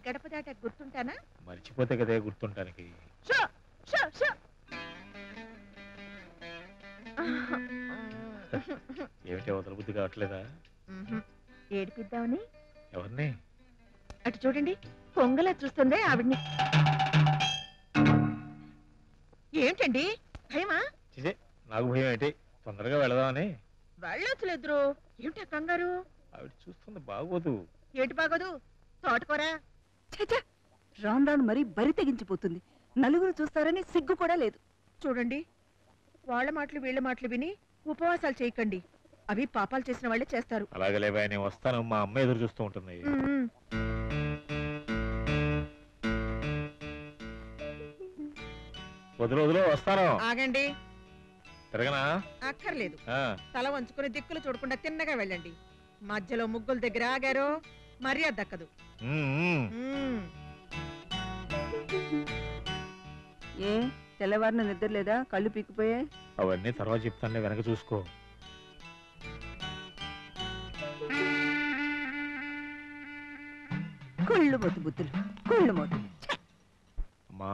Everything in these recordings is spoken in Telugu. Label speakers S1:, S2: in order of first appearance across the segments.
S1: గడప దాట గుర్తుంటానా
S2: మర్చిపోతే కదే గుర్తుంటానికి
S1: షో షో షో
S2: ఏమిటి అవతల బుద్ధి కావట్లేదా
S1: మ్మ్హ్మ్. ఏడిపిద్దామని
S2: ఎవరిని
S1: అటు చూడండి పొంగలా చూస్తుందే ఆవిడ్ని ఏంటండి భయమా
S2: చిజే నాకు భయం ఏంటి తొందరగా వెళదామని
S1: వెళ్ళొచ్చులేదురు ఏమిటి ఆ కంగారు
S2: ఆవిడ చూస్తుంది బాగోదు
S1: ఏటి బాగోదు తోటకూరా
S3: ఛ రాను రాను మరీ బరి తెగించిపోతుంది నలుగురు చూస్తారని సిగ్గు కూడా లేదు
S1: చూడండి వాళ్ళ మాటలు వీళ్ళ మాటలు విని ఉపవాసాలు చేయకండి అవి పాపాలు చేసిన వాళ్ళే చేస్తారు
S2: అలాగే లేవా నేను వస్తాను మా అమ్మ ఎదురు చూస్తూ ఉంటుంది
S1: మ్మ్.
S2: వదిలి వదిలో వస్తాను
S1: ఆగండి
S2: తిరగనా
S1: అక్కర్లేదు
S2: ఆ,
S1: తల వంచుకుని దిక్కులు చూడకుండా తిన్నగా వెళ్ళండి మధ్యలో ముగ్గుల దగ్గర ఆగారో మర్యాద దక్కదు
S2: ఉమ్, ఉమ్.
S1: మ్మ్.
S3: ఏ తెల్లవారిన నిద్ర లేదా కళ్ళు పీకిపోయే
S2: అవన్నీ తర్వాత చెప్తానులే వెనక చూసుకో
S3: కుళ్ళు మొద్దు బుద్ధులు కుళ్ళు మొద్దు
S2: అమ్మా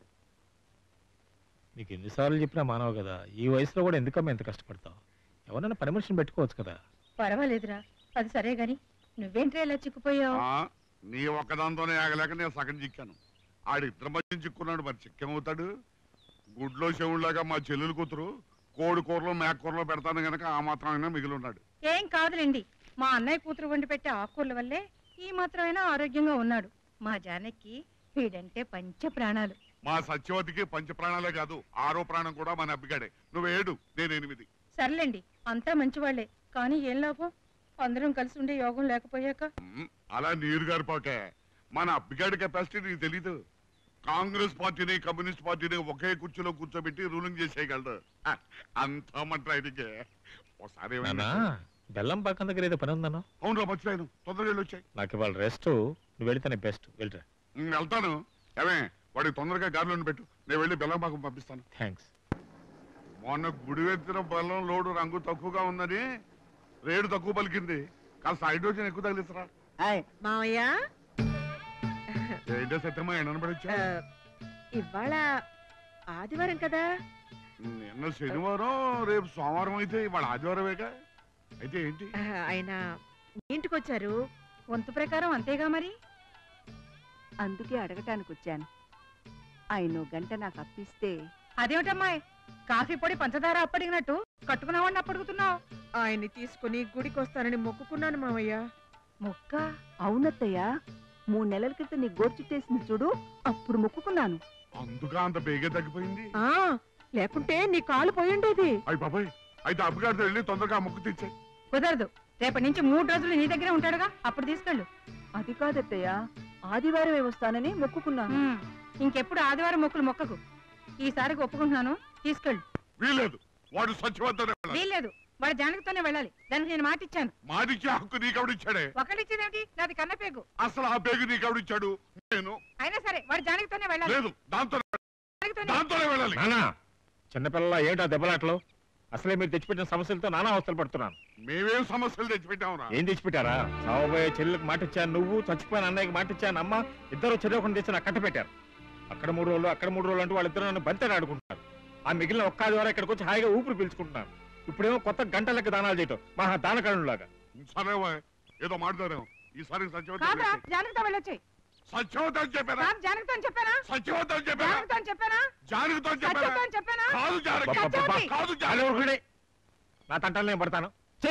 S2: నీకు ఎన్నిసార్లు చెప్పినా మానవు కదా ఈ వయసులో కూడా ఎందుకమ్మా ఎంత కష్టపడతావు ఎవరైనా పని మనిషిని పెట్టుకోవచ్చు కదా
S4: పర్వాలేదురా అది సరే గాని నువ్వేంట్రా ఇలా చిక్కుపోయావు
S5: ఆ, నీ ఒక్కదాంతోనే ఆగలేక నేను సగం చిక్కాను ఆడిద్దరి మధ్య చిక్కున్నాడు మరి చిక్కేమవుతాడు గుడ్లో చెవుల్లాగా మా చెల్లెలు కూతురు కోడి కూరలో మేక కూరలో పెడతాను గనక ఆ మాత్రం అయినా మిగిలి ఉన్నాడు
S4: ఏం కాదులేండి మా అన్నయ్య కూతురు వండి పెట్టే ఆకుకూరల వల్లే ఈ మాత్రమైనా ఆరోగ్యంగా ఉన్నాడు మా జానకి వీడంటే పంచ ప్రాణాలు
S5: మా సత్యవతికి పంచ ప్రాణాలే కాదు ఆరో ప్రాణం కూడా మన అబ్బిగాడే నువ్వు ఏడు నేను ఎనిమిది
S4: సర్లేండి అంతా మంచివాళ్లే కానీ ఏం లాభం అందరం కలిసి ఉండే యోగం లేకపోయాక
S5: ఉమ్, అలా నీరు గారిపోకే మన అబ్బిగాడి కెపాసిటీ నీకు తెలీదు కాంగ్రెస్ పార్టీని కమ్యూనిస్ట్ పార్టీని ఒకే కుర్చీలో కూర్చోబెట్టి రూలింగ్ చేసేయగలడు ఆ, అంతా మన ట్రైనింగే ఒకసారి
S2: నానా
S5: ఏమైందంటే-
S2: బెల్లం పక్కన దగ్గర ఏదో పని ఉందన్నా
S5: అవును రా మర్చిపోయాను తొందరగా వెళ్ళి వచ్చాయి
S2: నాకు ఇవాళ రెస్ట్ నువ్వు వెళితేనే బెస్ట్ వెళ్ళరా
S5: ఉమ్, వెళ్తాను ఏమే వాడికి తొందరగా గాలిలో పెట్టు నేను వెళ్ళి బెల్లం పాకం పంపిస్తాను
S2: థ్యాంక్స్
S5: మొన్న గుడి వెత్తిన బెల్లం లోడు రంగు తక్కువగా ఉందని రేటు తక్కువ పలికింది కాస్త హైడ్రోజన్ ఎక్కువ తగిలిస్తారా
S1: మావయ్య
S5: ఏంటో సత్యమా
S1: ఆ,
S5: ఎండబడొచ్చా
S1: ఇవాళ ఆదివారం కదా
S5: నిన్న శనివారం రేపు సోమవారం అయితే ఇవాళ ఆదివారమేగా అయితే ఏంటి
S1: ఆ, ఆయన మీ ఇంటికి వచ్చారు
S4: వంతు ప్రకారం అంతేగా మరి
S3: అందుకే అడగటానికి వచ్చాను ఆయన గంట నాకు అప్పిస్తే
S4: అదేమిటమ్మాయి కాఫీ పొడి పంచదార అప్పడిగినట్టు కట్టుకున్నావని అప్పడుగుతున్నావు
S1: ఆయన్ని తీసుకుని గుడికి వస్తానని మొక్కుకున్నాను మావయ్య
S3: మొక్క అవునత్తయ్య మూడు నెలల క్రితం నీ గోర్చుట్టేసింది చూడు అప్పుడు మొక్కుకున్నాను
S5: అందుగా అంత బేగే తగ్గిపోయింది
S1: ఆ లేకుంటే నీ కాలు పోయిండేది
S5: అయ్యి బాబాయ్ అయితే అబ్బగారితో వెళ్ళి తొందరగా ఆ ముక్కు తెచ్చే
S4: కుదరదు రేపటి నుంచి మూడు రోజులు నీ దగ్గరే ఉంటాడుగా అప్పుడు తీసుకెళ్ళు
S3: అది కాదత్తయ్య ఆదివారమే వస్తానని మొక్కుకున్నాను
S4: ఉమ్, ఇంకెప్పుడు ఆదివారం మొక్కులు మొక్కకు ఈసారికి ఒప్పుకుంటున్నాను తీసుకెళ్ళు
S5: వీలేదు వాడు సత్యవంతనే వెళ్ళాలి.
S4: వీల్లేదు వాడు జానకితోనే వెళ్ళాలి దానికి నేను మాట ఇచ్చాను
S5: మాటిచ్చే హక్కు నీకెవడిచ్చాడే
S4: ఒకటిచ్చేదేమిటి నాది కన్నపేగు
S5: అసలు ఆ బేగు నీకెవడిచ్చాడు నేను
S4: అయినా సరే వాడు జానకితోనే వెళ్ళాలి
S5: లేదు దాంతో
S4: జానకితోనే
S5: దాంతోనే వెళ్ళాలి
S2: నానా చిన్నపిల్లల ఏమిటా దెబ్బలాటలు అసలే మీరు తెచ్చిపెట్టిన సమస్యలతో నానా అవస్థలు పడుతున్నాను
S5: మేమేం సమస్యలు తెచ్చిపెట్టావురా
S2: ఏం తెచ్చిపెట్టారా సావబోయే చెల్లెలకు మాట ఇచ్చాను నువ్వు చచ్చిపోయిన అన్నయ్యకి మాట ఇచ్చాను అమ్మ ఇద్దరు చెరవకుండా తెచ్చి నాకు కట్ట పెట్టారు అక్కడ మూడు రోజులు అక్కడ మూడు రోజులు అంటూ వాళ్ళిద్దరు నన్ను బంతని ఆడుకుంటున్నారు ఆ మిగిలిన ఒక్క ఆదివారం ఇక్కడికి వచ్చి హాయిగా ఊపిరి పీల్చుకుంటున్నారు ఇప్పుడేమో కొత్త గంటలకి దానాలు చేయటం మహా దానకరులాగా
S5: సరేవా ఏదో మాట్లాడారేమో ఈసారి సత్యవతి
S4: కాదా జానకితో వెళ్ళొచ్చాయి
S5: సత్యవతి అని చెప్పారా
S4: కాదు జానకితో అని చెప్పానా
S5: సత్యవతి అని చెప్పారా
S4: జానకితో అని చెప్పానా
S5: జానకితో అని చెప్పారా
S4: సత్యంతో అని చెప్పానా
S5: కాదు జానకి
S2: అబ్బబ్బబ్బా.
S5: కాదు
S2: చాలు
S5: జానకి
S2: ఊరుకోండి. నా తంటాలు నేను పడతాను ఛీ!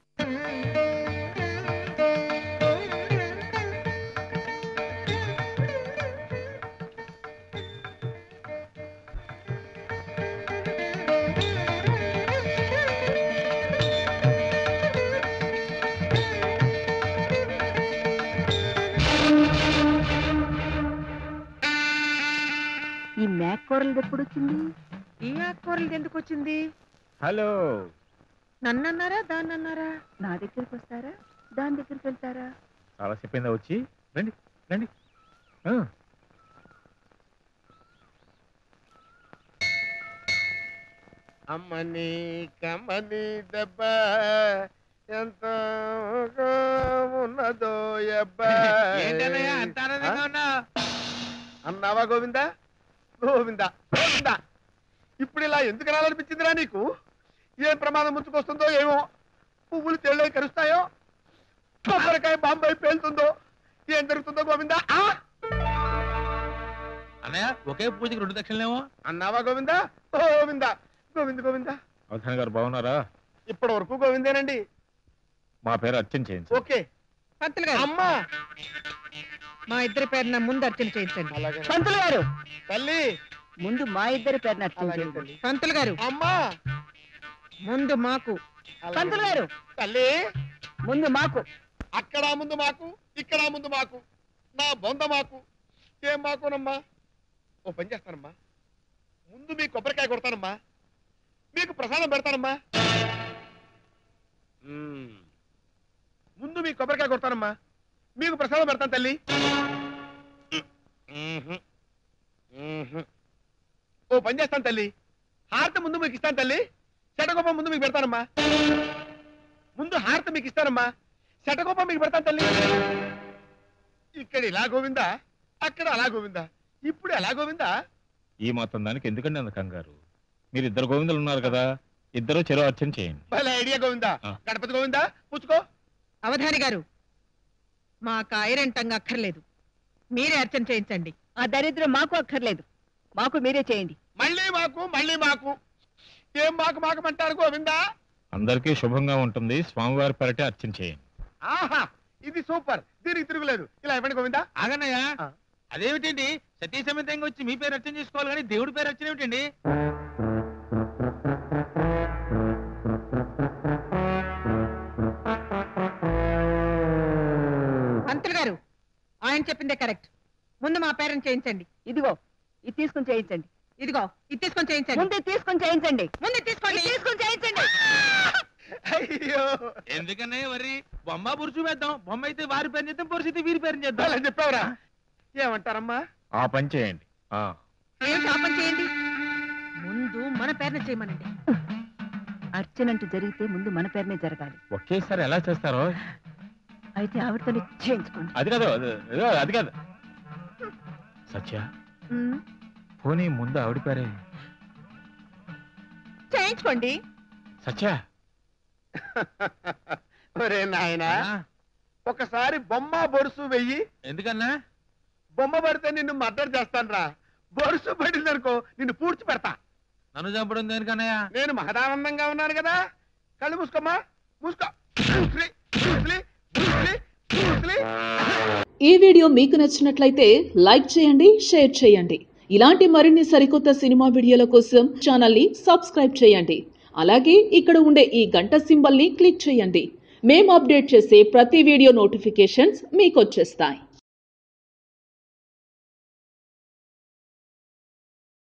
S3: ఈ మేక్ కూరలు ఎప్పుడు వచ్చింది
S1: ఈ ఆకుకూరలు ఎందుకు వచ్చింది
S2: హలో
S1: నన్నన్నారా దాన్నన్నారా
S3: నా దగ్గరికి వస్తారా దాని దగ్గరికి వెళ్తారా
S2: చాలా చెప్పిందా వచ్చి రండి రండి ఆ,
S6: అమ్మని కమ్మని దెబ్బ ఎంత ఉన్నదో
S7: ఏంటన్నయ్య అంత ఆనందంగా ఉన్నావు
S6: అన్నావా గోవిందా గోవిందా గోవిందా ఇప్పుడు ఇలా ఎందుకు రాలనిపించిందిరా నీకు ఏం ప్రమాదం ముంచుకొస్తుందో ఏమో పువ్వులు తెళ్ళై కరుస్తాయో కొబ్బరికాయ బాంబాయి పేలుతుందో ఏం జరుగుతుందో గోవిందా ఆ!
S7: అన్నయ్య ఒకే పూజకి రెండు దక్షిణలేమో
S6: అన్నావా గోవిందా గోవిందా గోవింద గోవిందా
S2: అవధాని గారు బాగున్నారా
S6: ఇప్పటి వరకు గోవిందేనండి
S2: మా పేరు అర్చన చేయించు
S6: ఓకే
S1: పంతులు గారు
S6: అమ్మా
S1: మా ఇద్దరి పేరున ముందు అర్చన చేయించండి
S6: అలాగే
S3: పంతులు గారు
S6: తల్లి
S3: ముందు మా ఇద్దరి పేరున అర్చన
S6: అలాగే
S3: చేయండి.
S6: తల్లి
S1: పంతులు గారు
S6: అమ్మా
S1: ముందు మాకు
S6: అలాగే.
S3: పంతులు గారు
S6: తల్లి
S3: ముందు మాకు
S6: అక్కడ ముందు మాకు ఇక్కడ ముందు మాకు నా బొంద మాకు ఏం మాకునమ్మా ఓ పని చేస్తానమ్మా ముందు మీ కొబ్బరికాయ కొడతానమ్మా మీకు ప్రసాదం పెడతానమ్మా మ్మ్. ముందు మీ కొబ్బరికాయ కొడతానమ్మా మీకు ప్రసాదం పెడతాను తల్లి మ్మ్హ్. మ్మ్హ్. ఓ పని చేస్తాను తల్లి హారతి ముందు మీకు ఇస్తాను తల్లి చెడగొప్ప ముందు మీకు పెడతానమ్మా ముందు హారతి మీకు ఇస్తానమ్మా శటకోప మీకు పెడతాను తల్లి ఇక్కడ ఇలా గోవిందా అక్కడ అలా గోవిందా ఇప్పుడు ఎలా గోవిందా
S2: ఈ మాత్రం దానికి ఎందుకండి అంత కంగారు మీరు ఇద్దరు గోవిందులు ఉన్నారు కదా ఇద్దరు చెరో అర్చన చేయండి
S6: భలే ఐడియా గోవిందా
S2: ఆ.
S6: గణపతి గోవిందా పుచ్చుకో
S1: అవధాని గారు మా ఐరెంటంగా అక్కర్లేదు మీరే అర్చన చేయించండి
S3: ఆ దరిద్రం మాకు అక్కర్లేదు మాకు మీరే చేయండి
S6: మళ్ళీ మాకు మళ్ళీ మాకు ఏం మాకు మాకమంటారు గోవిందా
S2: అందరికీ శుభంగా ఉంటుంది స్వామివారి పెరటే అర్చన చేయండి
S6: ఆహా ఇది సూపర్ దీనికి తిరుగులేదు ఇలా ఇవ్వండి గోవిందా
S7: ఆగన్నయ్య
S6: ఆ.
S7: అదేమిటండి సతీ సమేతంగా వచ్చి మీ పేరు అర్చన చేసుకోవాలి కానీ దేవుడి పేరు అర్చన ఏమిటండి
S1: పంతులు గారు ఆయన చెప్పిందే కరెక్ట్ ముందు మా పేరెంట్ చేయించండి
S3: ఇదిగో ఇది తీసుకుని చేయించండి
S1: ఇదిగో ఇది తీసుకొని చేయించండి
S3: ముందు ఇది తీసుకుని చేయించండి
S1: ముందు తీసుకోండి
S3: ఇది తీసుకుని చేయించండి
S6: అయ్యో
S7: ఎందుకన్నయ్య వరి బొమ్మ పురుషు వేద్దాం బొమ్మ అయితే వారి పేరు చేద్దాం పురుషు అయితే వీరి పేరు చేద్దాం
S6: భలే చెప్పావురా ఏమంటారమ్మా
S2: ఆ పని చేయండి ఆ
S1: ఏం పాపం చేయండి ముందు మన పేరున చేయమనండి
S3: అర్చన అంటూ జరిగితే ముందు మన పేరునే జరగాలి
S2: ఒకేసారి ఎలా చేస్తారో
S3: అయితే ఆవిడతోనే చేయించుకోండి
S2: అది కాదు అది ఏదో అది కాదు సత్య
S1: ఉమ్,
S2: పోనీ ముందు ఆవిడ పేరే
S1: చేయించుకోండి
S2: సత్య
S6: ఒరే నాయనా
S7: ఆ,
S6: ఒకసారి బొమ్మ బొరుసు వెయ్యి
S7: ఎందుకన్నా
S6: బొమ్మ పడితే నిన్ను మర్డర్ చేస్తాను రా బొరుసు పడిందనుకో నిన్ను పూడ్చి పెడతా
S7: నన్ను చంపడం దేనికన్నయ్య
S6: నేను మహదానందంగా ఉన్నాను కదా కళ్ళు మూసుకోమ్మా మూసుకో మూసులి, మూసులి, మూసులి, మూసులి.
S8: ఈ వీడియో మీకు నచ్చినట్లయితే లైక్ చేయండి షేర్ చేయండి ఇలాంటి మరిన్ని సరికొత్త సినిమా వీడియోల కోసం ఛానల్ని సబ్స్క్రైబ్ చేయండి అలాగే ఇక్కడ ఉండే ఈ గంట సింబల్ని క్లిక్ చేయండి మేము అప్డేట్ చేసే ప్రతి వీడియో నోటిఫికేషన్స్ మీకు వచ్చేస్తాయి